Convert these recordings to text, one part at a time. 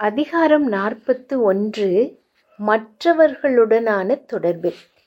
அதிகாரம் நாற்பத்து ஒன்று மற்றவர்களுடனான தொடர்பு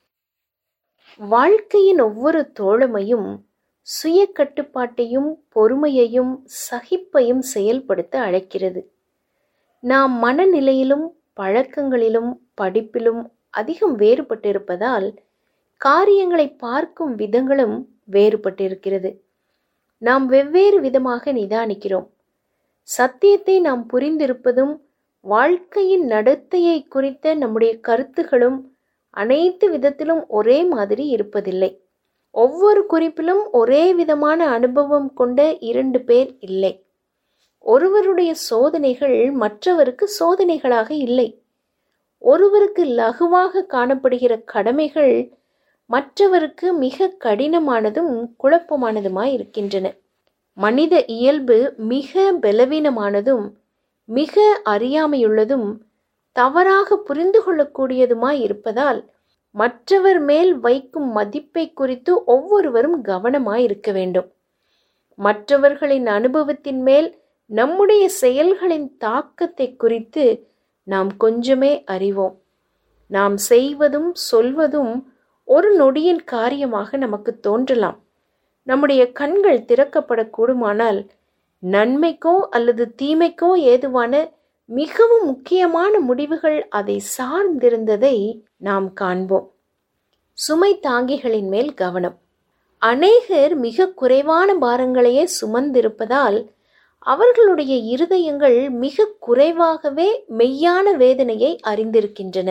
வாழ்க்கையின் ஒவ்வொரு தோழமையும் சுய கட்டுப்பாட்டையும் பொறுமையையும் சகிப்பையும் செயல்படுத்த அழைக்கிறது நாம் மனநிலையிலும் பழக்கங்களிலும் படிப்பிலும் அதிகம் வேறுபட்டிருப்பதால் காரியங்களை பார்க்கும் விதங்களும் வேறுபட்டிருக்கிறது நாம் வெவ்வேறு விதமாக நிதானிக்கிறோம் சத்தியத்தை நாம் புரிந்திருப்பதும் வாழ்க்கையின் நடத்தையை குறித்த நம்முடைய கருத்துகளும் அனைத்து விதத்திலும் ஒரே மாதிரி இருப்பதில்லை ஒவ்வொரு குறிப்பிலும் ஒரே விதமான அனுபவம் கொண்ட இரண்டு பேர் இல்லை ஒருவருடைய சோதனைகள் மற்றவருக்கு சோதனைகளாக இல்லை ஒருவருக்கு லகுவாக காணப்படுகிற கடமைகள் மற்றவருக்கு மிக கடினமானதும் குழப்பமானதுமாய் இருக்கின்றன மனித இயல்பு மிக பலவீனமானதும் மிக அறியாமையுள்ளதும் தவறாக புரிந்து கொள்ளக்கூடியதுமாய் இருப்பதால் மற்றவர் மேல் வைக்கும் மதிப்பை குறித்து ஒவ்வொருவரும் கவனமாய் இருக்க வேண்டும் மற்றவர்களின் அனுபவத்தின் மேல் நம்முடைய செயல்களின் தாக்கத்தை குறித்து நாம் கொஞ்சமே அறிவோம் நாம் செய்வதும் சொல்வதும் ஒரு நொடியின் காரியமாக நமக்கு தோன்றலாம் நம்முடைய கண்கள் திறக்கப்படக்கூடுமானால் நன்மைக்கோ அல்லது தீமைக்கோ ஏதுவான மிகவும் முக்கியமான முடிவுகள் அதை சார்ந்திருந்ததை நாம் காண்போம் சுமை தாங்கிகளின் மேல் கவனம் அநேகர் மிக குறைவான பாரங்களையே சுமந்திருப்பதால் அவர்களுடைய இருதயங்கள் மிக குறைவாகவே மெய்யான வேதனையை அறிந்திருக்கின்றன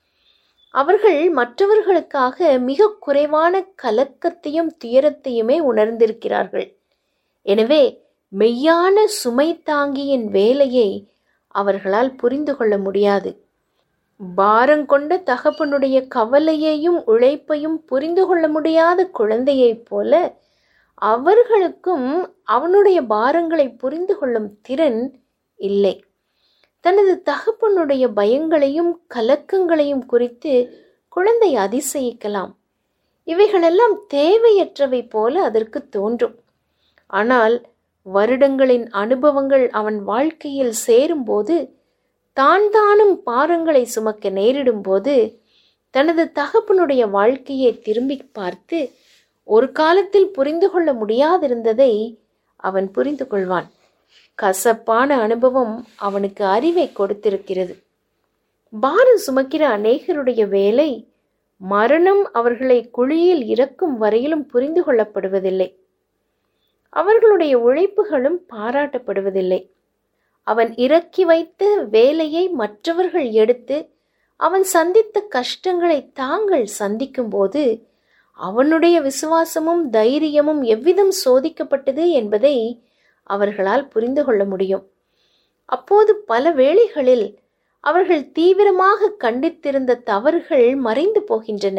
அவர்கள் மற்றவர்களுக்காக மிக குறைவான கலக்கத்தையும் துயரத்தையுமே உணர்ந்திருக்கிறார்கள் எனவே மெய்யான சுமை தாங்கியின் வேலையை அவர்களால் புரிந்து கொள்ள முடியாது பாரங்கொண்ட தகப்பனுடைய கவலையையும் உழைப்பையும் புரிந்து கொள்ள முடியாத குழந்தையைப் போல அவர்களுக்கும் அவனுடைய பாரங்களை புரிந்து கொள்ளும் திறன் இல்லை தனது தகப்பனுடைய பயங்களையும் கலக்கங்களையும் குறித்து குழந்தை அதிசயிக்கலாம் இவைகளெல்லாம் தேவையற்றவை போல அதற்கு தோன்றும் ஆனால் வருடங்களின் அனுபவங்கள் அவன் வாழ்க்கையில் சேரும்போது தான் தானும் பாரங்களை சுமக்க நேரிடும்போது தனது தகப்பனுடைய வாழ்க்கையை திரும்பி பார்த்து ஒரு காலத்தில் புரிந்து கொள்ள முடியாதிருந்ததை அவன் புரிந்து கொள்வான் கசப்பான அனுபவம் அவனுக்கு அறிவை கொடுத்திருக்கிறது பாரம் சுமக்கிற அநேகருடைய வேலை மரணம் அவர்களை குழியில் இறக்கும் வரையிலும் புரிந்து கொள்ளப்படுவதில்லை அவர்களுடைய உழைப்புகளும் பாராட்டப்படுவதில்லை அவன் இறக்கி வைத்த வேலையை மற்றவர்கள் எடுத்து அவன் சந்தித்த கஷ்டங்களை தாங்கள் சந்திக்கும்போது அவனுடைய விசுவாசமும் தைரியமும் எவ்விதம் சோதிக்கப்பட்டது என்பதை அவர்களால் புரிந்து கொள்ள முடியும் அப்போது பல வேளைகளில் அவர்கள் தீவிரமாக கண்டித்திருந்த தவறுகள் மறைந்து போகின்றன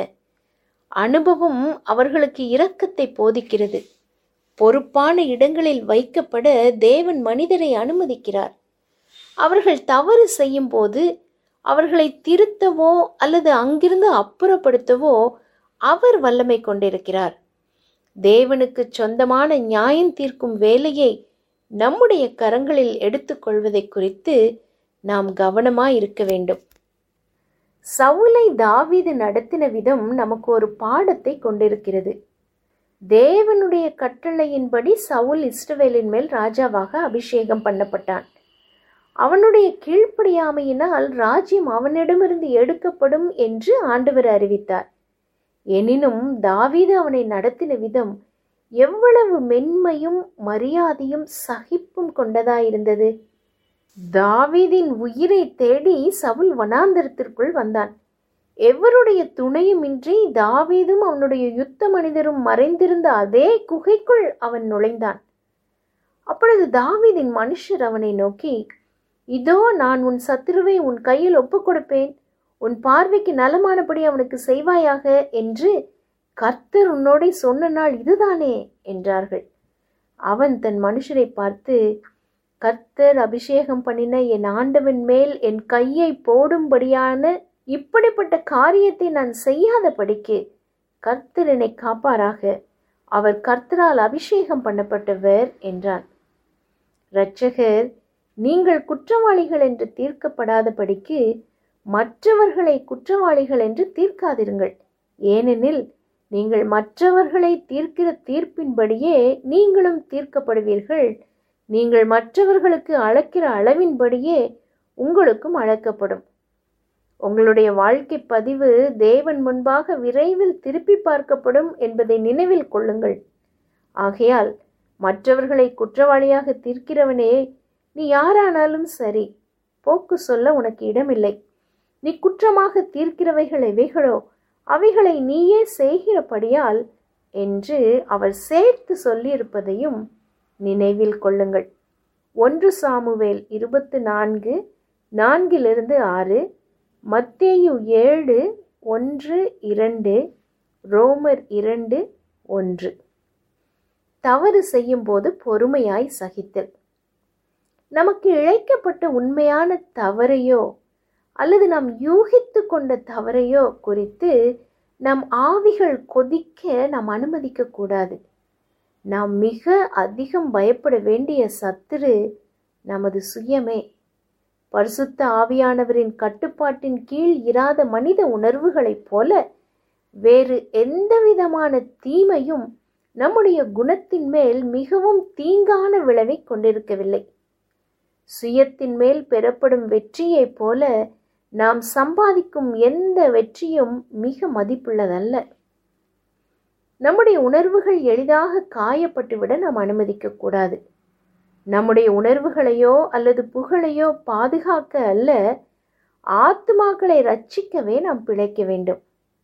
அனுபவம் அவர்களுக்கு இரக்கத்தை போதிக்கிறது பொறுப்பான இடங்களில் வைக்கப்பட தேவன் மனிதரை அனுமதிக்கிறார் அவர்கள் தவறு செய்யும் போது அவர்களை திருத்தவோ அல்லது அங்கிருந்து அப்புறப்படுத்தவோ அவர் வல்லமை கொண்டிருக்கிறார் தேவனுக்கு சொந்தமான நியாயம் தீர்க்கும் வேலையை நம்முடைய கரங்களில் எடுத்துக்கொள்வதை குறித்து நாம் கவனமாய் இருக்க வேண்டும் சவுலை தாவீது நடத்தின விதம் நமக்கு ஒரு பாடத்தை கொண்டிருக்கிறது தேவனுடைய கட்டளையின்படி சவுல் இஸ்ரவேலின் மேல் ராஜாவாக அபிஷேகம் பண்ணப்பட்டான் அவனுடைய கீழ்ப்படியாமையினால் ராஜ்யம் அவனிடமிருந்து எடுக்கப்படும் என்று ஆண்டவர் அறிவித்தார் எனினும் தாவீது அவனை நடத்தின விதம் எவ்வளவு மென்மையும் மரியாதையும் சகிப்பும் கொண்டதாயிருந்தது தாவீதின் உயிரை தேடி சவுல் வனாந்தரத்திற்குள் வந்தான் எவருடைய துணையுமின்றி தாவீதும் அவனுடைய யுத்த மனிதரும் மறைந்திருந்த அதே குகைக்குள் அவன் நுழைந்தான் அப்பொழுது தாவீதின் மனுஷர் அவனை நோக்கி இதோ நான் உன் சத்துருவை உன் கையில் ஒப்புக் கொடுப்பேன் உன் பார்வைக்கு நலமானபடி அவனுக்கு செய்வாயாக என்று கர்த்தர் உன்னோடே சொன்ன நாள் இதுதானே என்றார்கள் அவன் தன் மனுஷரை பார்த்து கர்த்தர் அபிஷேகம் பண்ணின என் ஆண்டவன் மேல் என் கையை போடும்படியான இப்படிப்பட்ட காரியத்தை நான் செய்யாதபடிக்கு கர்த்தர் என்னை காப்பாராக அவர் கர்த்தரால் அபிஷேகம் பண்ணப்பட்டவர் என்றான் இரட்சகர் நீங்கள் குற்றவாளிகள் என்று தீர்க்கப்படாதபடிக்கு மற்றவர்களை குற்றவாளிகள் என்று தீர்க்காதிருங்கள் ஏனெனில் நீங்கள் மற்றவர்களை தீர்க்கிற தீர்ப்பின்படியே நீங்களும் தீர்க்கப்படுவீர்கள் நீங்கள் மற்றவர்களுக்கு அளக்கிற அளவின்படியே உங்களுக்கும் அளக்கப்படும் உங்களுடைய வாழ்க்கை பதிவு தேவன் முன்பாக விரைவில் திருப்பி பார்க்கப்படும் என்பதை நினைவில் கொள்ளுங்கள் ஆகையால் மற்றவர்களை குற்றவாளியாக தீர்க்கிறவனே நீ யாரானாலும் சரி போக்கு சொல்ல உனக்கு இடமில்லை நீ குற்றமாக தீர்க்கிறவைகள் எவைகளோ அவைகளை நீயே செய்கிறபடியால் என்று அவர் சேர்த்து சொல்லியிருப்பதையும் நினைவில் கொள்ளுங்கள் ஒன்று சாமுவேல் இருபத்து நான்கு நான்கிலிருந்து ஆறு மத்தேயு ஏழு ஒன்று இரண்டு ரோமர் இரண்டு ஒன்று தவறு செய்யும்போது பொறுமையாய் சகித்தல் நமக்கு இழைக்கப்பட்ட உண்மையான தவறையோ அல்லது நாம் யூகித்து கொண்ட தவறையோ குறித்து நம் ஆவிகள் கொதிக்க நாம் அனுமதிக்க கூடாது நாம் மிக அதிகம் பயப்பட வேண்டிய சத்துரு நமது சுயமே பரிசுத்த ஆவியானவரின் கட்டுப்பாட்டின் கீழ் இராத மனித உணர்வுகளைப் போல வேறு எந்த விதமான தீமையும் நம்முடைய குணத்தின் மேல் மிகவும் தீங்கான விளைவை கொண்டிருக்கவில்லை சுயத்தின் மேல் பெறப்படும் வெற்றியைப் போல நாம் சம்பாதிக்கும் எந்த வெற்றியும் மிக மதிப்புள்ளதல்ல நம்முடைய உணர்வுகள் எளிதாக காயப்பட்டுவிட நாம் அனுமதிக்க கூடாது நம்முடைய உணர்வுகளையோ அல்லது புகழையோ பாதுகாக்க அல்ல ஆத்துமாக்களை ரட்சிக்கவே நாம் பிழைக்க வேண்டும்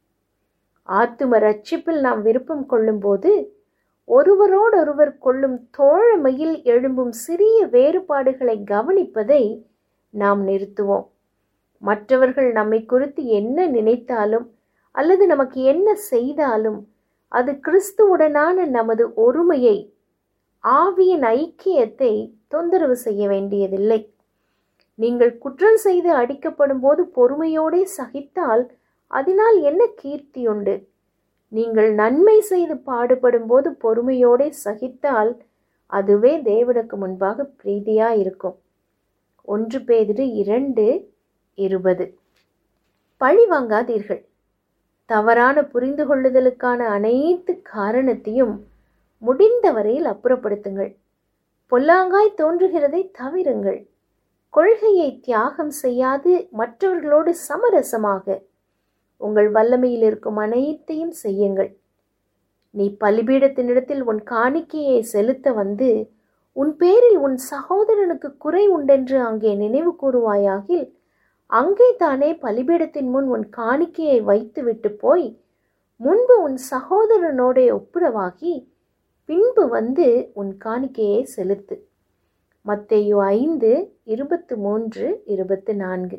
ஆத்தும ரட்சிப்பில் நாம் விருப்பம் கொள்ளும்போது ஒருவரோடொருவர் கொள்ளும் தோழமையில் எழும்பும் சிறிய வேறுபாடுகளை கவனிப்பதை நாம் நிறுத்துவோம் மற்றவர்கள் நம்மை குறித்து என்ன நினைத்தாலும் அல்லது நமக்கு என்ன செய்தாலும் அது கிறிஸ்துவுடனான நமது ஒருமையை ஆவியின் ஐக்கியத்தை தொந்தரவு செய்ய வேண்டியதில்லை நீங்கள் குற்றம் செய்து அடிக்கப்படும் போது பொறுமையோடே சகித்தால் அதனால் என்ன கீர்த்தியுண்டு நீங்கள் நன்மை செய்து பாடுபடும் போது பொறுமையோடே சகித்தால் அதுவே தேவனுக்கு முன்பாக பிரீதியா இருக்கும் ஒன்று பேதிரு இரண்டு இருபது பழி வாங்காதீர்கள் தவறான புரிந்து கொள்ளுதலுக்கான அனைத்து காரணத்தையும் முடிந்த வரையில் அப்புறப்படுத்துங்கள் பொல்லாங்காய் தோன்றுகிறதை தவிருங்கள் கொள்கையை தியாகம் செய்யாது மற்றவர்களோடு சமரசமாக உங்கள் வல்லமையில் இருக்கும் அனைத்தையும் செய்யுங்கள் நீ பலிபீடத்தினிடத்தில் உன் காணிக்கையை செலுத்த வந்து உன் பேரில் உன் சகோதரனுக்கு குறை உண்டென்று அங்கே நினைவு கூறுவாயாகில் அங்கே தானே பலிபீடத்தின் முன் உன் காணிக்கையை வைத்துவிட்டு போய் முன்பு உன் சகோதரனோட ஒப்புரவாகி பின்பு வந்து உன் காணிக்கையை செலுத்து மத்தேயு ஐந்து இருபத்து மூன்று இருபத்து நான்கு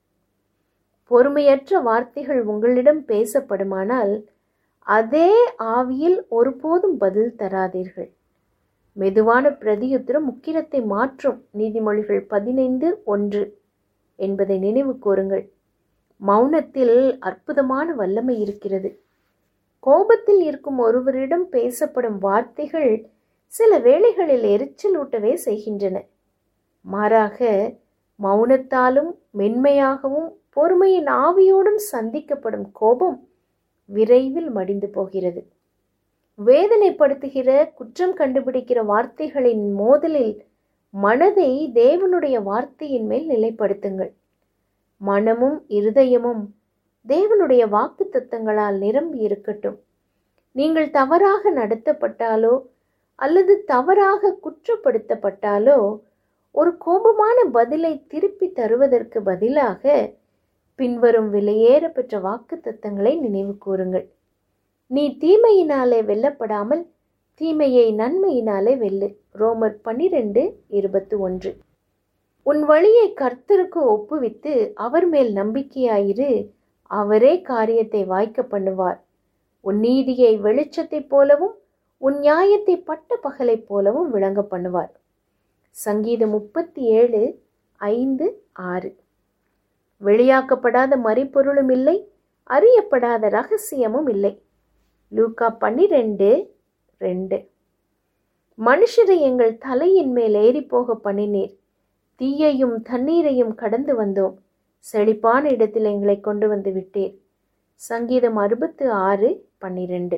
பொறுமையற்ற வார்த்தைகள் உங்களிடம் பேசப்படுமானால் அதே ஆவியில் ஒருபோதும் பதில் தராதீர்கள் மெதுவான பிரதியுத்திரம் முக்கிரத்தை மாற்றும் நீதிமொழிகள் பதினைந்து ஒன்று என்பதை நினைவு கூறுங்கள் மௌனத்தில் அற்புதமான வல்லமை இருக்கிறது கோபத்தில் இருக்கும் ஒருவரிடம் பேசப்படும் வார்த்தைகள் சில வேளைகளில் எரிச்சலூட்டவே செய்கின்றன மாறாக மௌனத்தாலும் மென்மையாகவும் பொறுமையின் ஆவியோடும் சந்திக்கப்படும் கோபம் விரைவில் மடிந்து போகிறது வேதனைப்படுத்துகிற குற்றம் கண்டுபிடிக்கிற வார்த்தைகளின் மோதலில் மனதை தேவனுடைய வார்த்தையின் மேல் நிலைப்படுத்துங்கள் மனமும் இருதயமும் தேவனுடைய வாக்கு தத்தங்களால் நிரம்பி இருக்கட்டும் நீங்கள் தவறாக நடத்தப்பட்டாலோ அல்லது தவறாக குற்றப்படுத்தப்பட்டாலோ ஒரு கோபமான பதிலை திருப்பி தருவதற்கு பதிலாக பின்வரும் விலையேற பெற்ற வாக்கு தத்தங்களை நினைவு கூறுங்கள் நீ தீமையினாலே வெல்லப்படாமல் தீமையை நன்மையினாலே வெல்லு ரோமர் பன்னிரெண்டு இருபத்தி ஒன்று உன் வழியை கர்த்தருக்கு ஒப்புவித்து அவர் மேல் நம்பிக்கையாயிரு அவரே காரியத்தை வாய்க்க பண்ணுவார் உன் நீதியை வெளிச்சத்தைப் போலவும் உன் நியாயத்தை பட்ட பகலைப் போலவும் விளங்க பண்ணுவார் சங்கீதம் முப்பத்தி ஏழு ஐந்து ஆறு வெளியாக்கப்படாத மறைப்பொருளும் இல்லை அறியப்படாத ரகசியமும் இல்லை லூக்கா பன்னிரெண்டு ரெண்டு மனுஷரை எங்கள் தலையின் மேல் ஏறி போக பண்ணினீர் தீயையும் தண்ணீரையும் கடந்து வந்தோம் செழிப்பான இடத்தில் எங்களை கொண்டு வந்து விட்டீர் சங்கீதம் அறுபத்து ஆறு பன்னிரண்டு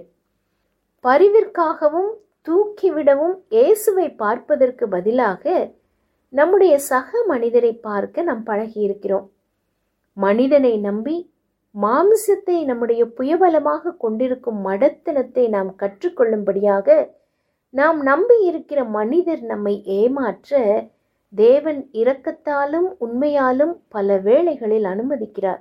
பரிவிற்காகவும் தூக்கிவிடவும் இயேசுவை பார்ப்பதற்கு பதிலாக நம்முடைய சக மனிதரை பார்க்க நாம் பழகியிருக்கிறோம் மனிதனை நம்பி மாமிசத்தை நம்முடைய புயபலமாக கொண்டிருக்கும் மடத்தனத்தை நாம் கற்றுக்கொள்ளும்படியாக நாம் நம்பி இருக்கிற மனிதர் நம்மை ஏமாற்ற தேவன் இரக்கத்தாலும் உண்மையாலும் பல வேளைகளில் அனுமதிக்கிறார்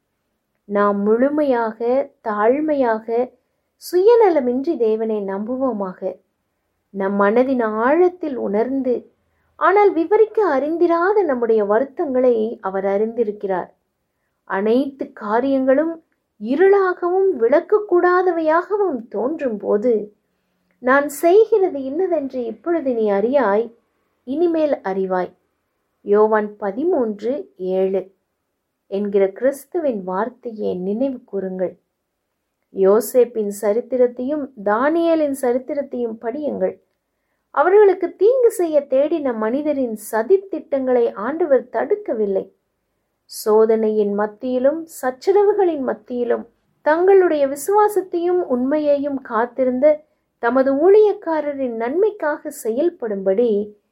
நாம் முழுமையாக தாழ்மையாக சுயநலமின்றி தேவனை நம்புவோமாக நம் மனதின் ஆழத்தில் உணர்ந்து ஆனால் விவரிக்க அறிந்திராத நம்முடைய வருத்தங்களை அவர் அறிந்திருக்கிறார் அனைத்து காரியங்களும் இருளாகவும் விளக்கக்கூடாதவையாகவும் தோன்றும் போது நான் செய்கிறது இன்னதென்று இப்பொழுது நீ அறியாய் இனிமேல் அறிவாய் யோவான் பதிமூன்று ஏழு என்கிற கிறிஸ்துவின் வார்த்தையை நினைவு கூறுங்கள் யோசேப்பின் சரித்திரத்தையும் தானியலின் சரித்திரத்தையும் படியுங்கள் அவர்களுக்கு தீங்கு செய்ய தேடின மனிதரின் சதித்திட்டங்களை ஆண்டவர் தடுக்கவில்லை சோதனையின் மத்தியிலும் சச்சரவுகளின் மத்தியிலும் தங்களுடைய விசுவாசத்தையும் உண்மையையும் காத்திருந்த தமது ஊழியக்காரரின் நன்மைக்காக செயல்படும்படி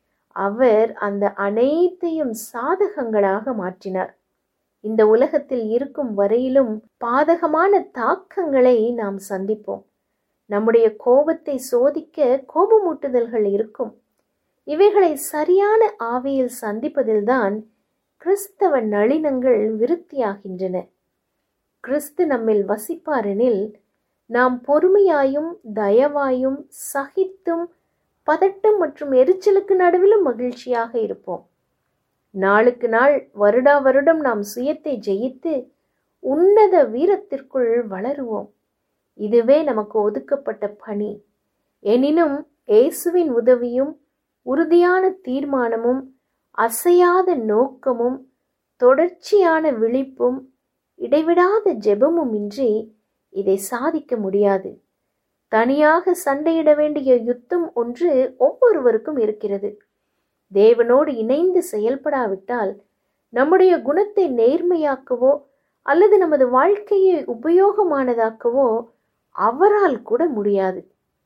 அவர் அந்த அனைத்தையும் சாதகங்களாக மாற்றினார் இந்த உலகத்தில் இருக்கும் வரையிலும் பாதகமான தாக்கங்களை நாம் சந்திப்போம் நம்முடைய கோபத்தை சோதிக்க கோபமூட்டுதல்கள் இருக்கும் இவைகளை சரியான ஆவியில் சந்திப்பதில்தான் கிறிஸ்தவ நளினங்கள் விருத்தியாகின்றன கிறிஸ்து நம்மில் வசிப்பாரெனில் நாம் பொறுமையாயும் தயவாயும் சகித்தும் பதட்டம் மற்றும் எரிச்சலுக்கு நடுவிலும் மகிழ்ச்சியாக இருப்போம் நாளுக்கு நாள் வருடா வருடம் நாம் சுயத்தை ஜெயித்து உன்னத வீரத்திற்குள் வளருவோம் இதுவே நமக்கு ஒதுக்கப்பட்ட பணி எனினும் இயேசுவின் உதவியும் உறுதியான தீர்மானமும் அசையாத நோக்கமும் தொடர்ச்சியான விழிப்பும் இடைவிடாத ஜெபமும் இன்றி இதை சாதிக்க முடியாது தனியாக சண்டையிட வேண்டிய யுத்தம் ஒன்று ஒவ்வொருவருக்கும் இருக்கிறது தேவனோடு இணைந்து செயல்படாவிட்டால் நம்முடைய குணத்தை நேர்மையாக்கவோ அல்லது நமது வாழ்க்கையை உபயோகமானதாக்கவோ அவரால் கூட முடியாது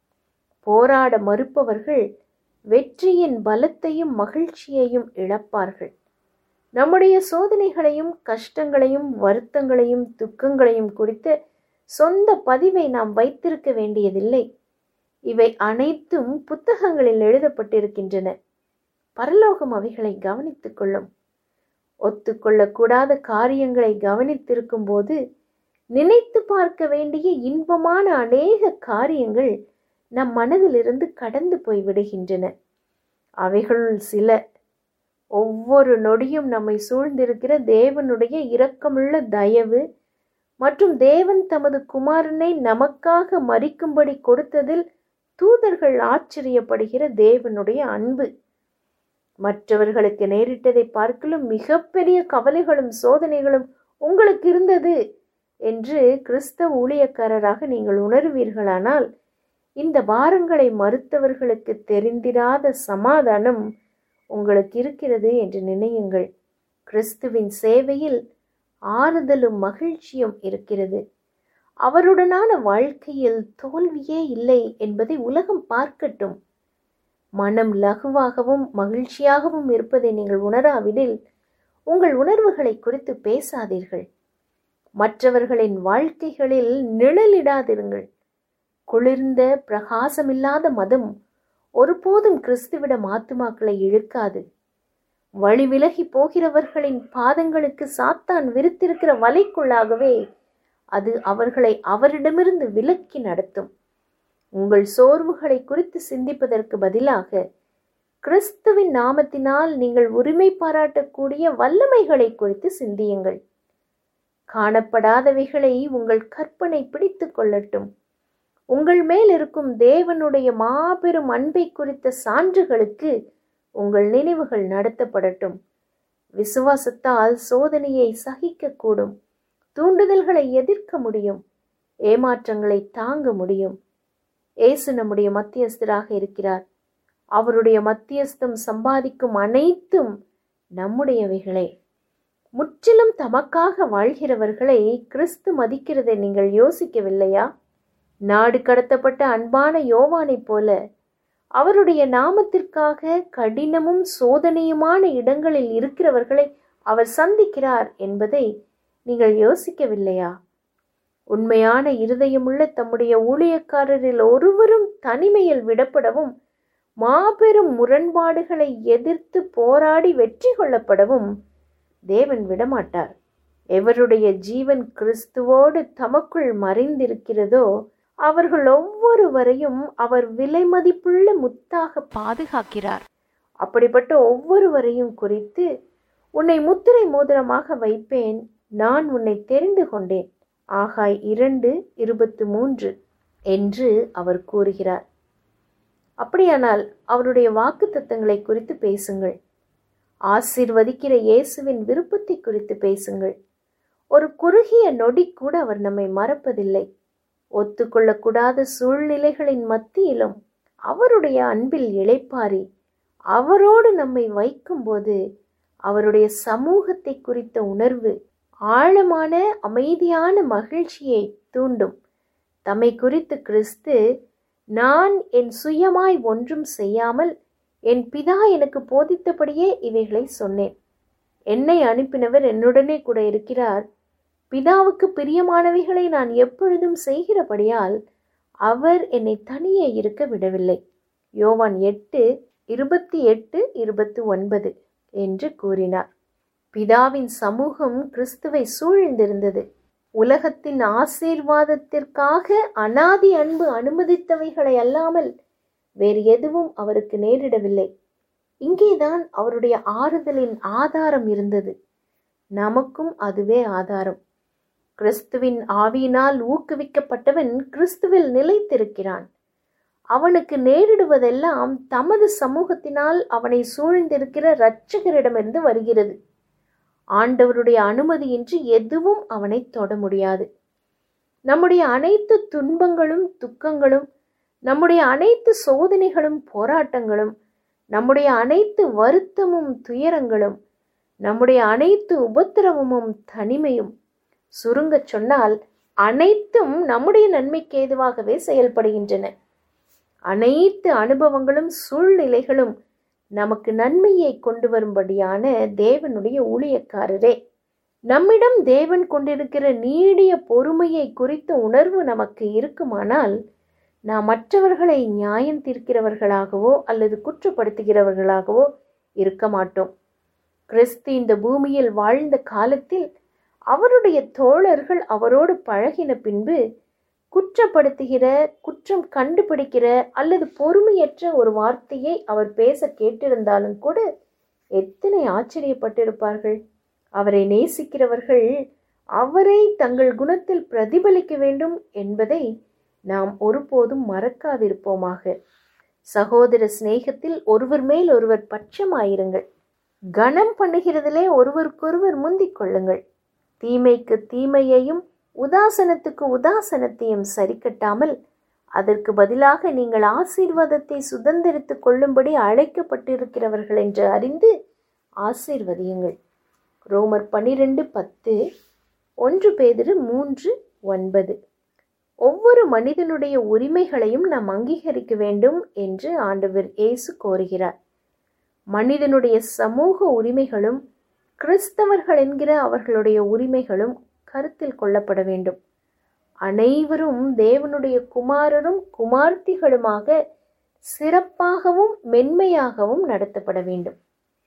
போராட மறுப்பவர்கள் வெற்றியின் பலத்தையும் மகிழ்ச்சியையும் இழப்பார்கள் நம்முடைய சோதனைகளையும் கஷ்டங்களையும் வருத்தங்களையும் துக்கங்களையும் குறித்து சொந்த பதிவை நாம் வைத்திருக்க வேண்டியதில்லை இவை அனைத்தும் புத்தகங்களில் எழுதப்பட்டிருக்கின்றன பரலோகம் அவைகளை கவனித்துக் கொள்ளும் ஒத்துக்கொள்ளக்கூடாத காரியங்களை கவனித்திருக்கும் போது நினைத்து பார்க்க வேண்டிய இன்பமான அநேக காரியங்கள் நம் மனதிலிருந்து கடந்து போய் விடுகின்றன அவைகளுள் சில ஒவ்வொரு நொடியும் நம்மை சூழ்ந்திருக்கிற தேவனுடைய இரக்கமுள்ள தயவு மற்றும் தேவன் தமது குமாரனை நமக்காக மறிக்கும்படி கொடுத்ததில் தூதர்கள் ஆச்சரியப்படுகிற தேவனுடைய அன்பு மற்றவர்களுக்கு நேரிட்டதை பார்க்கலும் மிகப்பெரிய கவலைகளும் சோதனைகளும் உங்களுக்கு இருந்தது என்று கிறிஸ்தவ ஊழியக்காரராக நீங்கள் உணர்வீர்களானால் இந்த வாரங்களை மறுத்தவர்களுக்கு தெரிந்திராத சமாதானம் உங்களுக்கு இருக்கிறது என்று நினையுங்கள் கிறிஸ்துவின் சேவையில் ஆறுதலும் மகிழ்ச்சியும் இருக்கிறது அவருடனான வாழ்க்கையில் தோல்வியே இல்லை என்பதை உலகம் பார்க்கட்டும் மனம் லகுவாகவும் மகிழ்ச்சியாகவும் இருப்பதை நீங்கள் உணராவிடில் உங்கள் உணர்வுகளை குறித்து பேசாதீர்கள் மற்றவர்களின் வாழ்க்கைகளில் நிழலிடாதிருங்கள் குளிர்ந்த பிரகாசமில்லாத மதம் ஒருபோதும் கிறிஸ்துவிடம் ஆத்துமாக்களை இழுக்காது வழி விலகி போகிறவர்களின் பாதங்களுக்கு சாத்தான் விரித்திருக்கிற வலைக்குள்ளாகவே அது அவர்களை அவரிடமிருந்து விலக்கி நடத்தும் உங்கள் சோர்வுகளை குறித்து சிந்திப்பதற்கு பதிலாக கிறிஸ்துவின் நாமத்தினால் நீங்கள் உரிமை பாராட்டக்கூடிய வல்லமைகளை குறித்து சிந்தியுங்கள் காணப்படாதவைகளை உங்கள் கற்பனை பிடித்து கொள்ளட்டும் உங்கள் மேல் இருக்கும் தேவனுடைய மாபெரும் அன்பை குறித்த சான்றுகளுக்கு உங்கள் நினைவுகள் நடத்தப்படட்டும் விசுவாசத்தால் சோதனையை சகிக்கக்கூடும் தூண்டுதல்களை எதிர்க்க முடியும் ஏமாற்றங்களை தாங்க முடியும் இயேசு நம்முடைய மத்தியஸ்தராக இருக்கிறார் அவருடைய மத்தியஸ்தம் சம்பாதிக்கும் அனைத்தும் நம்முடையவைகளே முற்றிலும் தமக்காக வாழ்கிறவர்களை கிறிஸ்து மதிக்கிறதை நீங்கள் யோசிக்கவில்லையா நாடு கடத்தப்பட்ட அன்பான யோவானைப் போல அவருடைய நாமத்திற்காக கடினமும் சோதனையுமான இடங்களில் இருக்கிறவர்களை அவர் சந்திக்கிறார் என்பதை நீங்கள் யோசிக்கவில்லையா உண்மையான இருதயமுள்ள தம்முடைய ஊழியக்காரரில் ஒருவரும் தனிமையில் விடப்படவும் மாபெரும் முரண்பாடுகளை எதிர்த்து போராடி வெற்றி கொள்ளப்படவும் தேவன் விடமாட்டார் எவருடைய ஜீவன் கிறிஸ்துவோடு தமக்குள் மறைந்திருக்கிறதோ அவர்கள் ஒவ்வொருவரையும் அவர் விலைமதிப்புள்ள முத்தாக பாதுகாக்கிறார் அப்படிப்பட்ட ஒவ்வொருவரையும் குறித்து உன்னை முத்திரை மோதிரமாக வைப்பேன் நான் உன்னை தெரிந்து கொண்டேன் ஆகாய் இரண்டு இருபத்து மூன்று என்று அவர் கூறுகிறார் அப்படியானால் அவருடைய வாக்கு குறித்து பேசுங்கள் ஆசிர்வதிக்கிற இயேசுவின் விருப்பத்தை குறித்து பேசுங்கள் ஒரு குறுகிய நொடி கூட அவர் நம்மை மறப்பதில்லை ஒத்துக்கொள்ளக்கூடாத சூழ்நிலைகளின் மத்தியிலும் அவருடைய அன்பில் இளைப்பாரி அவரோடு நம்மை வைக்கும்போது அவருடைய சமூகத்தை குறித்த உணர்வு ஆழமான அமைதியான மகிழ்ச்சியை தூண்டும் தம்மை குறித்து கிறிஸ்து நான் என் சுயமாய் ஒன்றும் செய்யாமல் என் பிதா எனக்கு போதித்தபடியே இவைகளை சொன்னேன் என்னை அனுப்பினவர் என்னுடனே கூட இருக்கிறார் பிதாவுக்கு பிரியமானவைகளை நான் எப்பொழுதும் செய்கிறபடியால் அவர் என்னை தனியே இருக்க விடவில்லை யோவான் எட்டு இருபத்தி எட்டு இருபத்தி ஒன்பது என்று கூறினார் பிதாவின் சமூகம் கிறிஸ்துவை சூழ்ந்திருந்தது உலகத்தின் ஆசீர்வாதத்திற்காக அனாதி அன்பு அனுமதித்தவைகளை அல்லாமல் வேறு எதுவும் அவருக்கு நேரிடவில்லை இங்கேதான் அவருடைய ஆறுதலின் ஆதாரம் இருந்தது நமக்கும் அதுவே ஆதாரம் கிறிஸ்துவின் ஆவியினால் ஊக்குவிக்கப்பட்டவன் கிறிஸ்துவில் நிலைத்திருக்கிறான் அவனுக்கு நேரிடுவதெல்லாம் தமது சமூகத்தினால் அவனை சூழ்ந்திருக்கிற இரட்சகரிடமிருந்து வருகிறது ஆண்டவருடைய அனுமதியின்றி எதுவும் அவனை தொட முடியாது நம்முடைய அனைத்து துன்பங்களும் துக்கங்களும் நம்முடைய அனைத்து சோதனைகளும் போராட்டங்களும் நம்முடைய அனைத்து வருத்தமும் துயரங்களும் நம்முடைய அனைத்து உபத்திரவமும் தனிமையும் சுருங்கச் சொன்னால் அனைத்தும் நம்முடைய நன்மைக்கு ஏதுவாகவே செயல்படுகின்றன அனைத்து அனுபவங்களும் சூழ்நிலைகளும் நமக்கு நன்மையை கொண்டு வரும்படியான தேவனுடைய ஊழியக்காரரே நம்மிடம் தேவன் கொண்டிருக்கிற நீடிய பொறுமையை குறித்த உணர்வு நமக்கு இருக்குமானால் நாம் மற்றவர்களை நியாயம் தீர்க்கிறவர்களாகவோ அல்லது குற்றப்படுத்துகிறவர்களாகவோ இருக்க மாட்டோம் கிறிஸ்து இந்த பூமியில் வாழ்ந்த காலத்தில் அவருடைய தோழர்கள் அவரோடு பழகின பின்பு குற்றப்படுத்துகிற குற்றம் கண்டுபிடிக்கிற அல்லது பொறுமையற்ற ஒரு வார்த்தையை அவர் பேச கேட்டிருந்தாலும் கூட எத்தனை ஆச்சரியப்பட்டிருப்பார்கள் அவரை நேசிக்கிறவர்கள் அவரை தங்கள் குணத்தில் பிரதிபலிக்க வேண்டும் என்பதை நாம் ஒருபோதும் மறக்காதிருப்போமாக சகோதர சிநேகத்தில் ஒருவர் மேல் ஒருவர் பட்சமாயிருங்கள் கனம் பண்ணுகிறதிலே ஒருவருக்கொருவர் முந்திக் கொள்ளுங்கள் தீமைக்கு தீமையையும் உதாசனத்துக்கு உதாசனத்தையும் சரிக்கட்டாமல் அதற்கு பதிலாக நீங்கள் ஆசீர்வாதத்தை சுதந்திரித்துக் கொள்ளும்படி அழைக்கப்பட்டிருக்கிறவர்கள் என்று அறிந்து ஆசீர்வதியுங்கள் ரோமர் பனிரெண்டு பத்து ஒன்று பேதிரு மூன்று ஒன்பது ஒவ்வொரு மனிதனுடைய உரிமைகளையும் நாம் அங்கீகரிக்க வேண்டும் என்று ஆண்டவர் இயேசு கோருகிறார் மனிதனுடைய சமூக உரிமைகளும் கிறிஸ்தவர்கள் என்கிற அவர்களுடைய உரிமைகளும் கருத்தில் கொள்ளப்பட வேண்டும் அனைவரும் தேவனுடைய குமாரரும் குமார்த்திகளுமாக சிறப்பாகவும் மென்மையாகவும் நடத்தப்பட வேண்டும்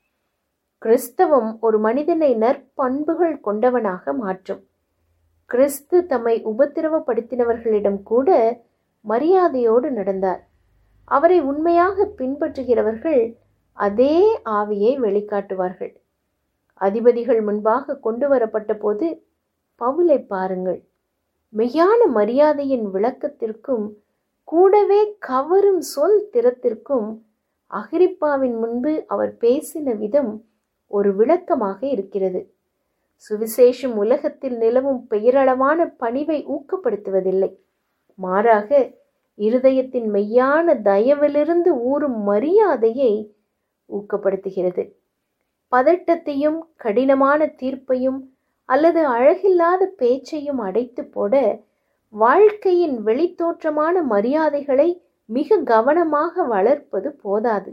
கிறிஸ்தவம் ஒரு மனிதனை நற்பண்புகள் கொண்டவனாக மாற்றும் கிறிஸ்து தம்மை உபத்திரவப்படுத்தினவர்களிடம் கூட மரியாதையோடு நடந்தார் அவரை உண்மையாக பின்பற்றுகிறவர்கள் அதே ஆவியை வெளிக்காட்டுவார்கள் அதிபதிகள் முன்பாக கொண்டு வரப்பட்ட போது பவுலை பாருங்கள் மெய்யான மரியாதையின் விளக்கத்திற்கும் கூடவே கவரும் சொல் திறத்திற்கும் அகிரிப்பாவின் முன்பு அவர் பேசின விதம் ஒரு விளக்கமாக இருக்கிறது சுவிசேஷம் உலகத்தில் நிலவும் பெயரளவான பணிவை ஊக்கப்படுத்துவதில்லை மாறாக இருதயத்தின் மெய்யான தயவிலிருந்து ஊறும் மரியாதையை ஊக்கப்படுத்துகிறது பதட்டத்தையும் கடினமான தீர்ப்பையும் அல்லது அழகில்லாத பேச்சையும் அடைத்து போட வாழ்க்கையின் வெளித்தோற்றமான மரியாதைகளை மிக கவனமாக வளர்ப்பது போதாது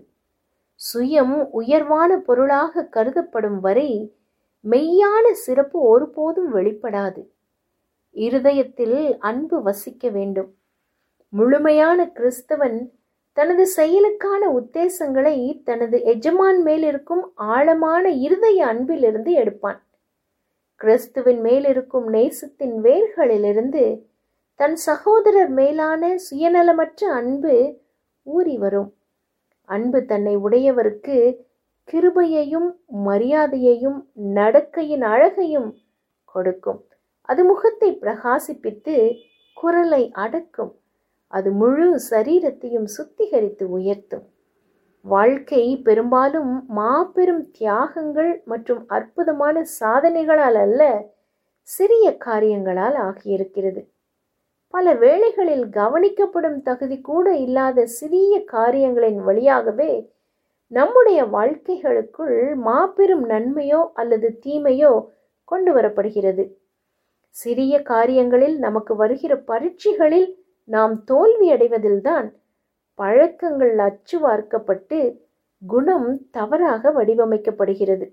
சுயம் உயர்வான பொருளாக கருதப்படும் வரை மெய்யான சிறப்பு ஒருபோதும் வெளிப்படாது இருதயத்தில் அன்பு வசிக்க வேண்டும் முழுமையான கிறிஸ்தவன் தனது செயலுக்கான உத்தேசங்களை தனது எஜமான் மேல் இருக்கும் ஆழமான இருதய அன்பிலிருந்து எடுப்பான் கிறிஸ்துவின் மேல் இருக்கும் நேசத்தின் வேர்களிலிருந்து தன் சகோதரர் மேலான சுயநலமற்ற அன்பு ஊறி வரும் அன்பு தன்னை உடையவருக்கு கிருபையையும் மரியாதையையும் நடக்கையின் அழகையும் கொடுக்கும் அது முகத்தை பிரகாசிப்பித்து குரலை அடக்கும் அது முழு சரீரத்தையும் சுத்திகரித்து உயர்த்தும் வாழ்க்கை பெரும்பாலும் மாபெரும் தியாகங்கள் மற்றும் அற்புதமான சாதனைகளால் அல்ல சிறிய காரியங்களால் ஆகியிருக்கிறது பல வேளைகளில் கவனிக்கப்படும் தகுதி கூட இல்லாத சிறிய காரியங்களின் வழியாகவே நம்முடைய வாழ்க்கைகளுக்குள் மாபெரும் நன்மையோ அல்லது தீமையோ கொண்டு வரப்படுகிறது சிறிய காரியங்களில் நமக்கு வருகிற பரீட்சைகளில் நாம் தோல்வி அடைவதில்தான் பழக்கங்கள் அச்சு வார்க்கப்பட்டு குணம் தவறாக வடிவமைக்கப்படுகிறது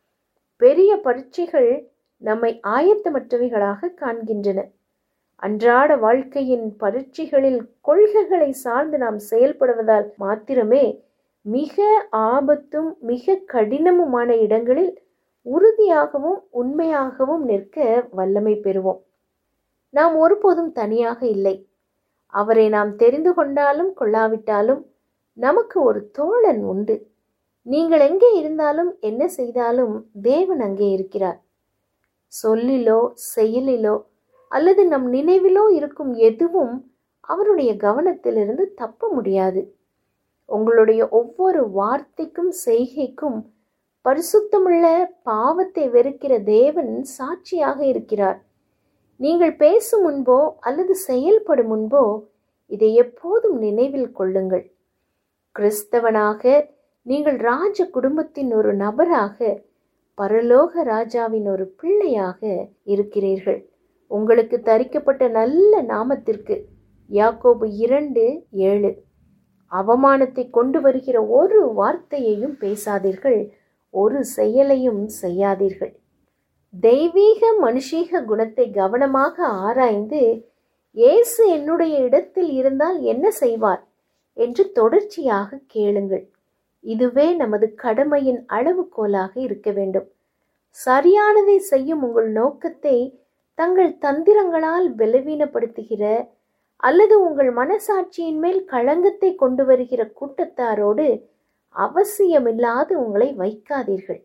பெரிய பரீட்சைகள் நம்மை ஆயத்தமற்றவைகளாக காண்கின்றன அன்றாட வாழ்க்கையின் பரீட்சைகளில் கொள்கைகளை சார்ந்து நாம் செயல்படுவதால் மாத்திரமே மிக ஆபத்தும் மிக கடினமுமான இடங்களில் உறுதியாகவும் உண்மையாகவும் நிற்க வல்லமை பெறுவோம் நாம் ஒருபோதும் தனியாக இல்லை அவரை நாம் தெரிந்து கொண்டாலும் கொள்ளாவிட்டாலும் நமக்கு ஒரு தோழன் உண்டு நீங்கள் எங்கே இருந்தாலும் என்ன செய்தாலும் தேவன் அங்கே இருக்கிறார் சொல்லிலோ செயலிலோ அல்லது நம் நினைவிலோ இருக்கும் எதுவும் அவருடைய கவனத்திலிருந்து தப்ப முடியாது உங்களுடைய ஒவ்வொரு வார்த்தைக்கும் செய்கைக்கும் பரிசுத்தமுள்ள பாவத்தை வெறுக்கிற தேவன் சாட்சியாக இருக்கிறார் நீங்கள் பேசும் முன்போ அல்லது செயல்படும் முன்போ இதை எப்போதும் நினைவில் கொள்ளுங்கள் கிறிஸ்தவனாக நீங்கள் ராஜ குடும்பத்தின் ஒரு நபராக பரலோக ராஜாவின் ஒரு பிள்ளையாக இருக்கிறீர்கள் உங்களுக்கு தரிக்கப்பட்ட நல்ல நாமத்திற்கு யாக்கோபு இரண்டு ஏழு அவமானத்தை கொண்டு வருகிற ஒரு வார்த்தையையும் பேசாதீர்கள் ஒரு செயலையும் செய்யாதீர்கள் தெய்வீக மனுஷீக குணத்தை கவனமாக ஆராய்ந்து இயேசு என்னுடைய இடத்தில் இருந்தால் என்ன செய்வார் என்று தொடர்ச்சியாக கேளுங்கள் இதுவே நமது கடமையின் அளவுகோலாக இருக்க வேண்டும் சரியானதை செய்யும் உங்கள் நோக்கத்தை தங்கள் தந்திரங்களால் பலவீனப்படுத்துகிற அல்லது உங்கள் மனசாட்சியின் மேல் களங்கத்தை கொண்டு வருகிற கூட்டத்தாரோடு அவசியமில்லாது உங்களை வைக்காதீர்கள்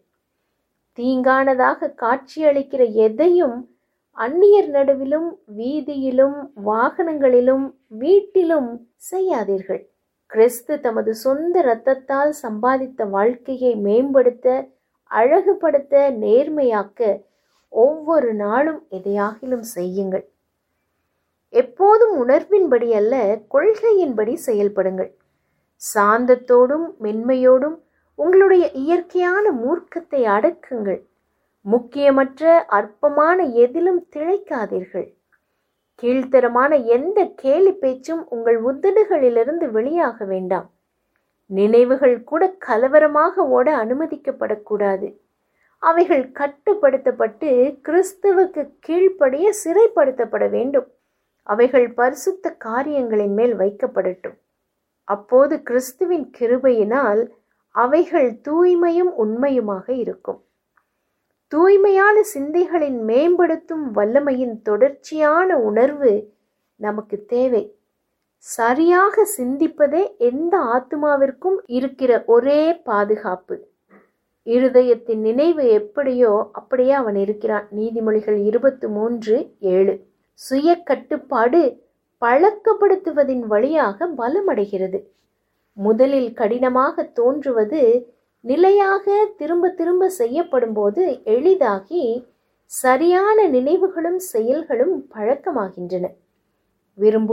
தீங்கானதாக காட்சியளிக்கிற எதையும் அந்நியர் நடுவிலும் வீதியிலும் வாகனங்களிலும் வீட்டிலும் செய்யாதீர்கள் கிறிஸ்து தமது சொந்த இரத்தத்தால் சம்பாதித்த வாழ்க்கையை மேம்படுத்த அழகுபடுத்த நேர்மையாக்க ஒவ்வொரு நாளும் எதையாகிலும் செய்யுங்கள் எப்போதும் உணர்வின்படி அல்ல கொள்கையின்படி செயல்படுங்கள் சாந்தத்தோடும் மென்மையோடும் உங்களுடைய இயற்கையான மூர்க்கத்தை அடக்குங்கள் முக்கியமற்ற அற்பமான எதிலும் திளைக்காதீர்கள் கீழ்த்தரமான எந்த கேலி பேச்சும் உங்கள் உதடுகளிலிருந்து வெளியாக வேண்டாம் நினைவுகள் கூட கலவரமாக ஓட அனுமதிக்கப்படக்கூடாது அவைகள் கட்டுப்படுத்தப்பட்டு கிறிஸ்துவுக்கு கீழ்ப்படிய சிறைப்படுத்தப்பட வேண்டும் அவைகள் பரிசுத்த காரியங்களின் மேல் வைக்கப்படட்டும் அப்போது கிறிஸ்துவின் கிருபையினால் அவைகள் தூய்மையும் உண்மையுமாக இருக்கும் தூய்மையான சிந்தைகளின் மேம்படுத்தும் வல்லமையின் தொடர்ச்சியான உணர்வு நமக்கு தேவை சரியாக சிந்திப்பதே எந்த ஆத்மாவிற்கும் இருக்கிற ஒரே பாதுகாப்பு இருதயத்தின் நினைவு எப்படியோ அப்படியே அவன் இருக்கிறான் நீதிமொழிகள் இருபத்தி மூன்று ஏழு சுய கட்டுப்பாடு பழக்கப்படுத்துவதின் வழியாக பலமடைகிறது முதலில் கடினமாக தோன்றுவது நிலையாக திரும்ப திரும்ப செய்யப்படும் போது எளிதாகி சரியான நினைவுகளும் செயல்களும் பழக்கமாகின்றன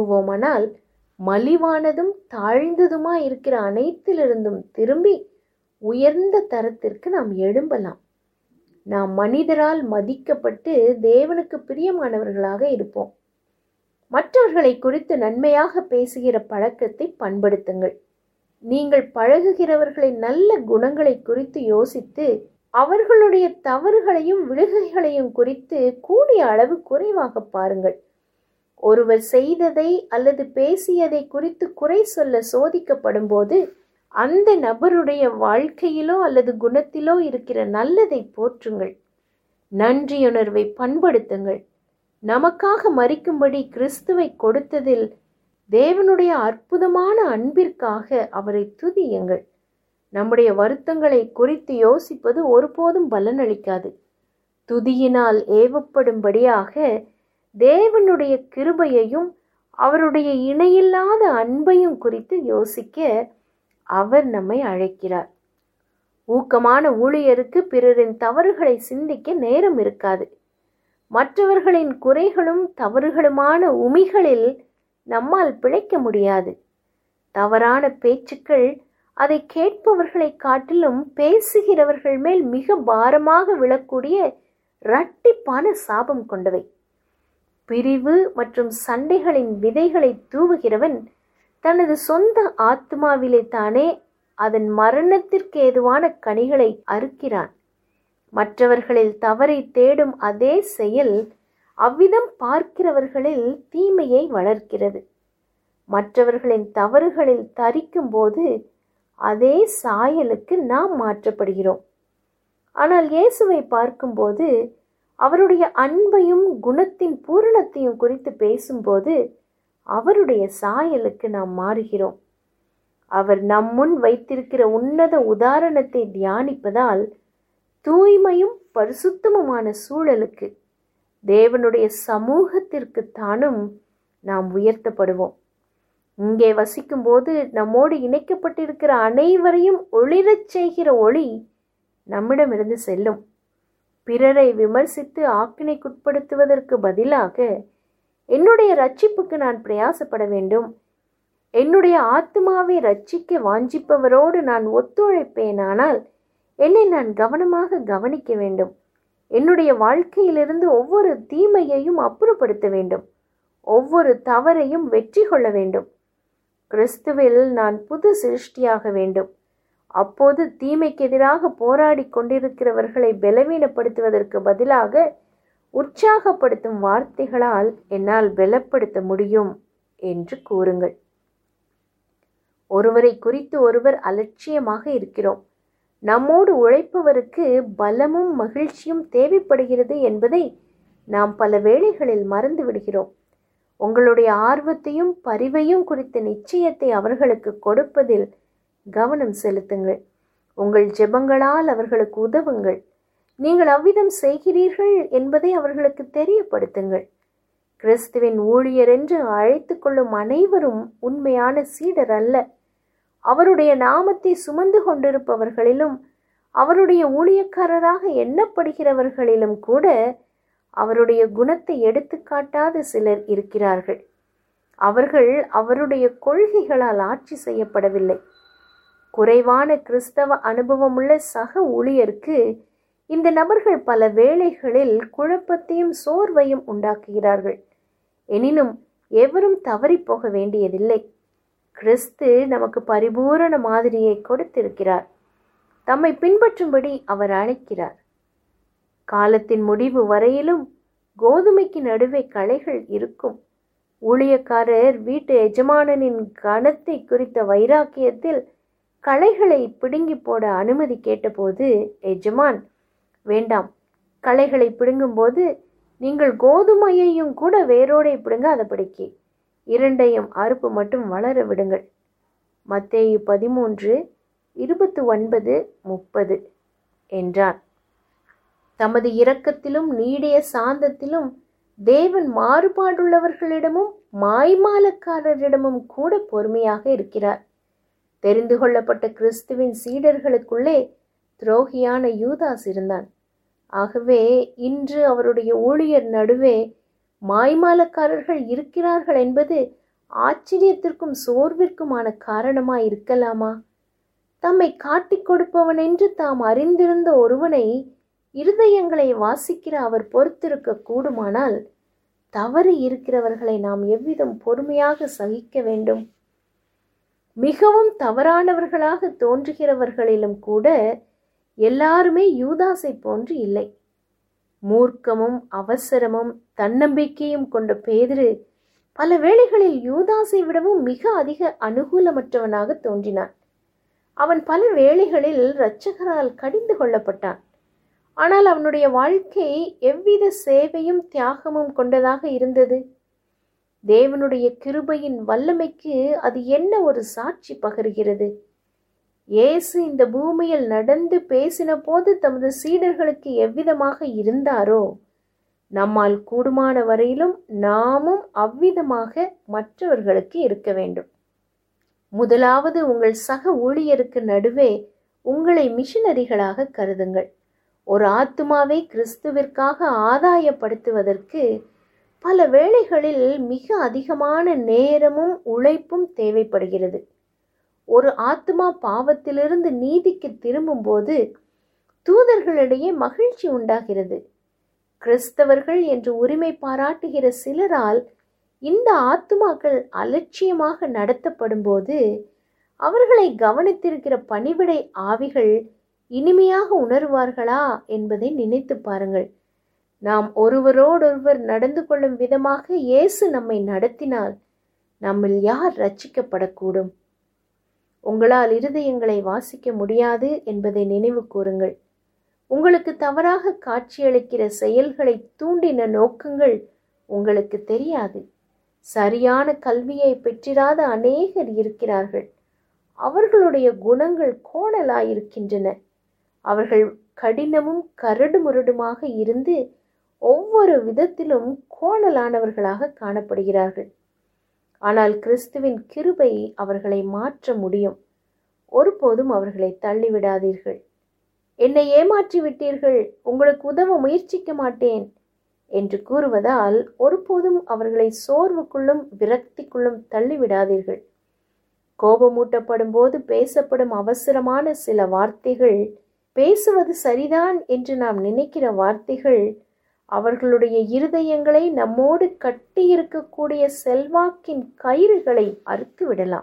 விரும்புவோமானால் மலிவானதும் தாழ்ந்ததுமாய் இருக்கிற அனைத்திலிருந்தும் திரும்பி உயர்ந்த தரத்திற்கு நாம் எழும்பலாம் நாம் மனிதரால் மதிக்கப்பட்டு தேவனுக்கு பிரியமானவர்களாக இருப்போம் மற்றவர்களை குறித்து நன்மையாக பேசுகிற பழக்கத்தை பண்படுத்துங்கள் நீங்கள் பழகுகிறவர்களின் நல்ல குணங்களை குறித்து யோசித்து அவர்களுடைய தவறுகளையும் விழுகைகளையும் குறித்து கூடிய அளவு குறைவாக பாருங்கள் ஒருவர் செய்ததை அல்லது பேசியதை குறித்து குறை சொல்ல சோதிக்கப்படும் போது அந்த நபருடைய வாழ்க்கையிலோ அல்லது குணத்திலோ இருக்கிற நல்லதை போற்றுங்கள் நன்றியுணர்வை பண்படுத்துங்கள் நமக்காக மறிக்கும்படி கிறிஸ்துவை கொடுத்ததில் தேவனுடைய அற்புதமான அன்பிற்காக அவரை துதியுங்கள் நம்முடைய வருத்தங்களை குறித்து யோசிப்பது ஒருபோதும் பலனளிக்காது துதியினால் ஏவப்படும்படியாக தேவனுடைய கிருபையையும் அவருடைய இணையில்லாத அன்பையும் குறித்து யோசிக்க அவர் நம்மை அழைக்கிறார் ஊக்கமான ஊழியருக்கு பிறரின் தவறுகளை சிந்திக்க நேரம் இருக்காது மற்றவர்களின் குறைகளும் தவறுகளுமான உமிகளில் நம்மால் பிழைக்க முடியாது தவறான பேச்சுக்கள் அதை கேட்பவர்களை காட்டிலும் பேசுகிறவர்கள் மேல் மிக பாரமாக விழக்கூடிய இரட்டிப்பான சாபம் கொண்டவை பிரிவு மற்றும் சண்டைகளின் விதைகளை தூவுகிறவன் தனது சொந்த ஆத்மாவிலே தானே அதன் மரணத்திற்கு ஏதுவான கனிகளை அறுக்கிறான் மற்றவர்களில் தவறை தேடும் அதே செயல் அவ்விதம் பார்க்கிறவர்களில் தீமையை வளர்க்கிறது மற்றவர்களின் தவறுகளில் தரிக்கும் போது அதே சாயலுக்கு நாம் மாற்றப்படுகிறோம் ஆனால் இயேசுவை பார்க்கும்போது அவருடைய அன்பையும் குணத்தின் பூரணத்தையும் குறித்து பேசும்போது அவருடைய சாயலுக்கு நாம் மாறுகிறோம் அவர் நம் முன் வைத்திருக்கிற உன்னத உதாரணத்தை தியானிப்பதால் தூய்மையும் பரிசுத்தமுமான சூழலுக்கு தேவனுடைய சமூகத்திற்கு தானும் நாம் உயர்த்தப்படுவோம் இங்கே வசிக்கும்போது நம்மோடு இணைக்கப்பட்டிருக்கிற அனைவரையும் ஒளிரச் செய்கிற ஒளி நம்மிடமிருந்து செல்லும் பிறரை விமர்சித்து ஆக்கினைக்குட்படுத்துவதற்கு பதிலாக என்னுடைய ரட்சிப்புக்கு நான் பிரயாசப்பட வேண்டும் என்னுடைய ஆத்மாவை ரட்சிக்க வாஞ்சிப்பவரோடு நான் ஒத்துழைப்பேனானால் என்னை நான் கவனமாக கவனிக்க வேண்டும் என்னுடைய வாழ்க்கையிலிருந்து ஒவ்வொரு தீமையையும் அப்புறப்படுத்த வேண்டும் ஒவ்வொரு தவறையும் வெற்றி கொள்ள வேண்டும் கிறிஸ்துவில் நான் புது சிருஷ்டியாக வேண்டும் அப்போது தீமைக்கு எதிராக போராடி கொண்டிருக்கிறவர்களை பலவீனப்படுத்துவதற்கு பதிலாக உற்சாகப்படுத்தும் வார்த்தைகளால் என்னால் பலப்படுத்த முடியும் என்று கூறுங்கள் ஒருவரை குறித்து ஒருவர் அலட்சியமாக இருக்கிறோம் நம்மோடு உழைப்பவருக்கு பலமும் மகிழ்ச்சியும் தேவைப்படுகிறது என்பதை நாம் பல வேளைகளில் மறந்து விடுகிறோம் உங்களுடைய ஆர்வத்தையும் பரிவையும் குறித்த நிச்சயத்தை அவர்களுக்கு கொடுப்பதில் கவனம் செலுத்துங்கள் உங்கள் ஜெபங்களால் அவர்களுக்கு உதவுங்கள் நீங்கள் அவ்விதம் செய்கிறீர்கள் என்பதை அவர்களுக்கு தெரியப்படுத்துங்கள் கிறிஸ்துவின் ஊழியர் என்று அழைத்து கொள்ளும் அனைவரும் உண்மையான சீடர் அல்ல அவருடைய நாமத்தை சுமந்து கொண்டிருப்பவர்களிலும் அவருடைய ஊழியக்காரராக எண்ணப்படுகிறவர்களிலும் கூட அவருடைய குணத்தை எடுத்துக்காட்டாத சிலர் இருக்கிறார்கள் அவர்கள் அவருடைய கொள்கைகளால் ஆட்சி செய்யப்படவில்லை குறைவான கிறிஸ்தவ அனுபவமுள்ள சக ஊழியருக்கு இந்த நபர்கள் பல வேளைகளில் குழப்பத்தையும் சோர்வையும் உண்டாக்குகிறார்கள் எனினும் எவரும் தவறிப்போக வேண்டியதில்லை கிறிஸ்து நமக்கு பரிபூரண மாதிரியை கொடுத்திருக்கிறார் தம்மை பின்பற்றும்படி அவர் அழைக்கிறார் காலத்தின் முடிவு வரையிலும் கோதுமைக்கு நடுவே களைகள் இருக்கும் ஊழியக்காரர் வீட்டு எஜமானனின் கணத்தை குறித்த வைராக்கியத்தில் களைகளை பிடுங்கி போட அனுமதி கேட்டபோது எஜமான் வேண்டாம் களைகளை பிடுங்கும்போது நீங்கள் கோதுமையையும் கூட வேரோடை பிடுங்காதபடிக்கு இரண்டையும் அறுப்பு மட்டும் வளர விடுங்கள் மத்தேயு பதிமூன்று இருபத்து ஒன்பது முப்பது என்றான் தமது இரக்கத்திலும் நீடிய சாந்தத்திலும் தேவன் மாறுபாடுள்ளவர்களிடமும் மாய்மாலக்காரரிடமும் கூட பொறுமையாக இருக்கிறார் தெரிந்து கொள்ளப்பட்ட கிறிஸ்துவின் சீடர்களுக்குள்ளே துரோகியான யூதாஸ் இருந்தான் ஆகவே இன்று அவருடைய ஊழியர் நடுவே மாய்மாலக்காரர்கள் இருக்கிறார்கள் என்பது ஆச்சரியத்திற்கும் சோர்விற்குமான காரணமாய் இருக்கலாமா தம்மை காட்டிக் கொடுப்பவன் என்று தாம் அறிந்திருந்த ஒருவனை இருதயங்களை வாசிக்கிற அவர் பொறுத்திருக்க கூடுமானால் தவறு இருக்கிறவர்களை நாம் எவ்விதம் பொறுமையாக சகிக்க வேண்டும் மிகவும் தவறானவர்களாக தோன்றுகிறவர்களிலும் கூட எல்லாருமே யூதாசை போன்று இல்லை மூர்க்கமும் அவசரமும் தன்னம்பிக்கையும் கொண்ட பேதிரு பல வேளைகளில் யூதாசை விடவும் மிக அதிக அனுகூலமற்றவனாக தோன்றினான் அவன் பல வேளைகளில் இரட்சகரால் கடிந்து கொள்ளப்பட்டான் ஆனால் அவனுடைய வாழ்க்கை எவ்வித சேவையும் தியாகமும் கொண்டதாக இருந்தது தேவனுடைய கிருபையின் வல்லமைக்கு அது என்ன ஒரு சாட்சி பகருகிறது இயேசு இந்த பூமியில் நடந்து பேசின போது தமது சீடர்களுக்கு எவ்விதமாக இருந்தாரோ நம்மால் கூடுமான வரையிலும் நாமும் அவ்விதமாக மற்றவர்களுக்கு இருக்க வேண்டும் முதலாவது உங்கள் சக ஊழியருக்கு நடுவே உங்களை மிஷனரிகளாக கருதுங்கள் ஒரு ஆத்துமாவை கிறிஸ்துவிற்காக ஆதாயப்படுத்துவதற்கு பல வேளைகளில் மிக அதிகமான நேரமும் உழைப்பும் தேவைப்படுகிறது ஒரு ஆத்மா பாவத்திலிருந்து நீதிக்கு திரும்பும்போது தூதர்களிடையே மகிழ்ச்சி உண்டாகிறது கிறிஸ்தவர்கள் என்று உரிமை பாராட்டுகிற சிலரால் இந்த ஆத்துமாக்கள் அலட்சியமாக நடத்தப்படும்போது அவர்களை கவனித்திருக்கிற பணிவிடை ஆவிகள் இனிமையாக உணர்வார்களா என்பதை நினைத்து பாருங்கள் நாம் ஒருவரோடொருவர் நடந்து கொள்ளும் விதமாக இயேசு நம்மை நடத்தினால் நம்மில் யார் ரட்சிக்கப்படக்கூடும் உங்களால் இருதயங்களை வாசிக்க முடியாது என்பதை நினைவு கூறுங்கள் உங்களுக்கு தவறாக காட்சியளிக்கிற செயல்களை தூண்டின நோக்கங்கள் உங்களுக்கு தெரியாது சரியான கல்வியை பெற்றிராத அநேகர் இருக்கிறார்கள் அவர்களுடைய குணங்கள் கோணலாயிருக்கின்றன அவர்கள் கடினமும் கரடு முரடுமாக இருந்து ஒவ்வொரு விதத்திலும் கோணலானவர்களாக காணப்படுகிறார்கள் ஆனால் கிறிஸ்துவின் கிருபை அவர்களை மாற்ற முடியும் ஒருபோதும் அவர்களை தள்ளிவிடாதீர்கள் என்னை ஏமாற்றி விட்டீர்கள் உங்களுக்கு உதவ முயற்சிக்க மாட்டேன் என்று கூறுவதால் ஒருபோதும் அவர்களை சோர்வுக்குள்ளும் விரக்திக்குள்ளும் தள்ளிவிடாதீர்கள் கோபமூட்டப்படும் போது பேசப்படும் அவசரமான சில வார்த்தைகள் பேசுவது சரிதான் என்று நாம் நினைக்கிற வார்த்தைகள் அவர்களுடைய இருதயங்களை நம்மோடு கட்டியிருக்கக்கூடிய செல்வாக்கின் கயிறுகளை அறுத்து விடலாம்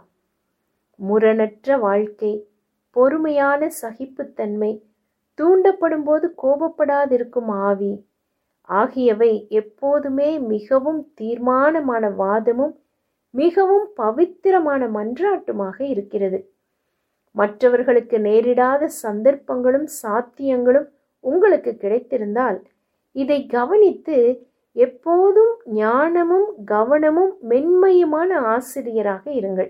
முரணற்ற வாழ்க்கை பொறுமையான சகிப்புத்தன்மை தூண்டப்படும் போது கோபப்படாதிருக்கும் ஆவி ஆகியவை எப்போதுமே மிகவும் தீர்மானமான வாதமும் மிகவும் பவித்திரமான மன்றாட்டுமாக இருக்கிறது மற்றவர்களுக்கு நேரிடாத சந்தர்ப்பங்களும் சாத்தியங்களும் உங்களுக்கு கிடைத்திருந்தால் இதை கவனித்து எப்போதும் ஞானமும் கவனமும் மென்மையுமான ஆசிரியராக இருங்கள்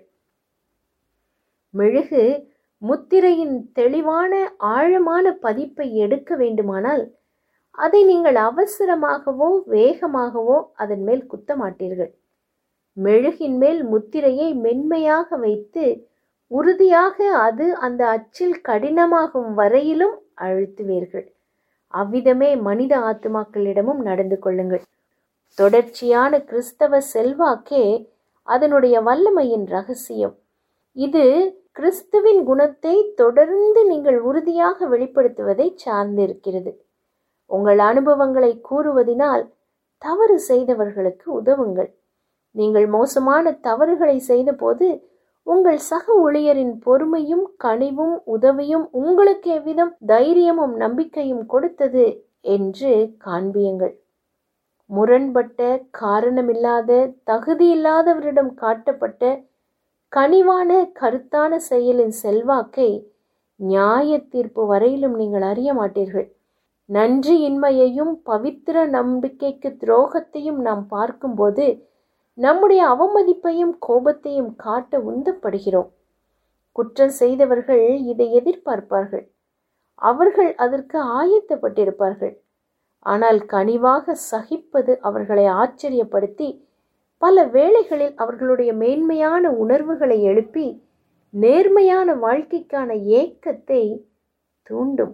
மெழுகு முத்திரையின் தெளிவான ஆழமான பதிப்பை எடுக்க வேண்டுமானால் அதை நீங்கள் அவசரமாகவோ வேகமாகவோ அதன் மேல் குத்த மாட்டீர்கள் மெழுகின் மேல் முத்திரையை மென்மையாக வைத்து உறுதியாக அது அந்த அச்சில் கடினமாகும் வரையிலும் அழுத்துவீர்கள் அவ்விதமே மனித ஆத்துமாக்களிடமும் நடந்து கொள்ளுங்கள் தொடர்ச்சியான கிறிஸ்தவ செல்வாக்கே அதனுடைய வல்லமையின் ரகசியம் இது கிறிஸ்துவின் குணத்தை தொடர்ந்து நீங்கள் உறுதியாக வெளிப்படுத்துவதை சார்ந்திருக்கிறது உங்கள் அனுபவங்களை கூறுவதினால் தவறு செய்தவர்களுக்கு உதவுங்கள் நீங்கள் மோசமான தவறுகளை செய்தபோது உங்கள் சக ஊழியரின் பொறுமையும் கனிவும் உதவியும் உங்களுக்கு எவ்விதம் தைரியமும் நம்பிக்கையும் கொடுத்தது என்று காண்பியுங்கள் முரண்பட்ட காரணமில்லாத தகுதியில்லாதவரிடம் காட்டப்பட்ட கனிவான கருத்தான செயலின் செல்வாக்கை நியாய தீர்ப்பு வரையிலும் நீங்கள் அறிய மாட்டீர்கள் நன்றியின்மையையும் பவித்திர நம்பிக்கைக்கு துரோகத்தையும் நாம் பார்க்கும்போது நம்முடைய அவமதிப்பையும் கோபத்தையும் காட்ட உந்தப்படுகிறோம் குற்றம் செய்தவர்கள் இதை எதிர்பார்ப்பார்கள் அவர்கள் அதற்கு ஆயத்தப்பட்டிருப்பார்கள் ஆனால் கனிவாக சகிப்பது அவர்களை ஆச்சரியப்படுத்தி பல வேளைகளில் அவர்களுடைய மேன்மையான உணர்வுகளை எழுப்பி நேர்மையான வாழ்க்கைக்கான ஏக்கத்தை தூண்டும்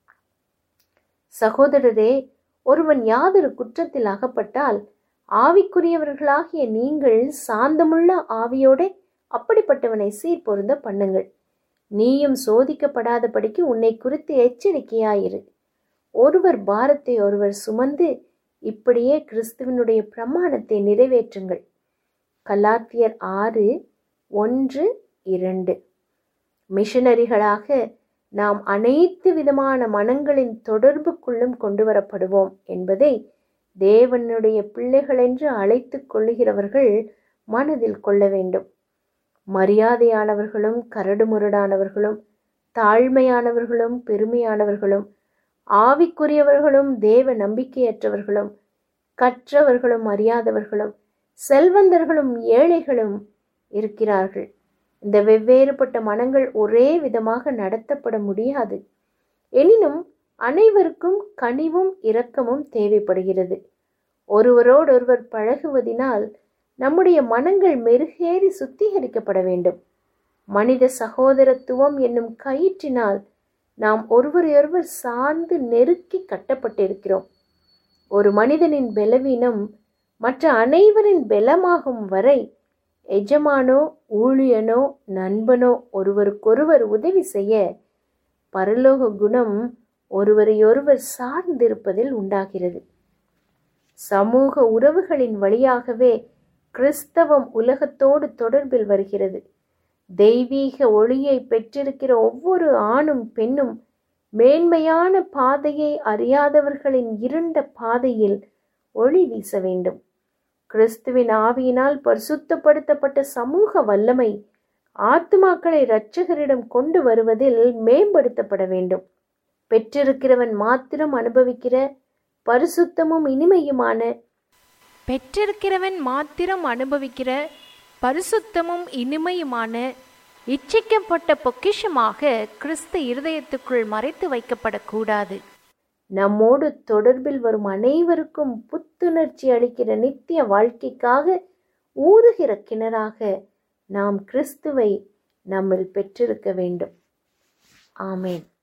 சகோதரரே ஒருவன் யாதொரு குற்றத்தில் அகப்பட்டால் ஆவிக்குரியவர்களாகிய நீங்கள் சாந்தமுள்ள ஆவியோட அப்படிப்பட்டவனை சீர்பொருந்த பண்ணுங்கள் நீயும் சோதிக்கப்படாதபடிக்கு உன்னை குறித்து எச்சரிக்கையாயிரு ஒருவர் பாரத்தை ஒருவர் சுமந்து இப்படியே கிறிஸ்துவனுடைய பிரமாணத்தை நிறைவேற்றுங்கள் கலாத்தியர் ஆறு ஒன்று இரண்டு மிஷனரிகளாக நாம் அனைத்து விதமான மனங்களின் தொடர்புக்குள்ளும் கொண்டு வரப்படுவோம் என்பதை தேவனுடைய பிள்ளைகள் என்று அழைத்துக் கொள்ளுகிறவர்கள் மனதில் கொள்ள வேண்டும் மரியாதையானவர்களும் கரடுமுரடானவர்களும் தாழ்மையானவர்களும் பெருமையானவர்களும் ஆவிக்குரியவர்களும் தேவ நம்பிக்கையற்றவர்களும் கற்றவர்களும் அறியாதவர்களும் செல்வந்தர்களும் ஏழைகளும் இருக்கிறார்கள் இந்த வெவ்வேறுபட்ட மனங்கள் ஒரே விதமாக நடத்தப்பட முடியாது எனினும் அனைவருக்கும் கனிவும் இரக்கமும் தேவைப்படுகிறது ஒருவரோடொருவர் பழகுவதினால் நம்முடைய மனங்கள் மெருகேறி சுத்திகரிக்கப்பட வேண்டும் மனித சகோதரத்துவம் என்னும் கயிற்றினால் நாம் ஒருவரையொருவர் சார்ந்து நெருக்கி கட்டப்பட்டிருக்கிறோம் ஒரு மனிதனின் பலவீனம் மற்ற அனைவரின் பலமாகும் வரை எஜமானோ ஊழியனோ நண்பனோ ஒருவருக்கொருவர் உதவி செய்ய பரலோக குணம் ஒருவரையொருவர் சார்ந்திருப்பதில் உண்டாகிறது சமூக உறவுகளின் வழியாகவே கிறிஸ்தவம் உலகத்தோடு தொடர்பில் வருகிறது தெய்வீக ஒளியை பெற்றிருக்கிற ஒவ்வொரு ஆணும் பெண்ணும் மேன்மையான பாதையை அறியாதவர்களின் இருண்ட பாதையில் ஒளி வீச வேண்டும் கிறிஸ்துவின் ஆவியினால் பரிசுத்தப்படுத்தப்பட்ட சமூக வல்லமை ஆத்துமாக்களை இரட்சகரிடம் கொண்டு வருவதில் மேம்படுத்தப்பட வேண்டும் பெற்றிருக்கிறவன் மாத்திரம் அனுபவிக்கிற பரிசுத்தமும் இனிமையுமான பெற்றிருக்கிறவன் மாத்திரம் அனுபவிக்கிற பரிசுத்தமும் இனிமையுமான இச்சிக்கப்பட்ட பொக்கிஷமாக கிறிஸ்து இருதயத்துக்குள் மறைத்து வைக்கப்படக்கூடாது நம்மோடு தொடர்பில் வரும் அனைவருக்கும் புத்துணர்ச்சி அளிக்கிற நித்திய வாழ்க்கைக்காக ஊறுகிற கிணறாக நாம் கிறிஸ்துவை நம்மில் பெற்றிருக்க வேண்டும் ஆமேன்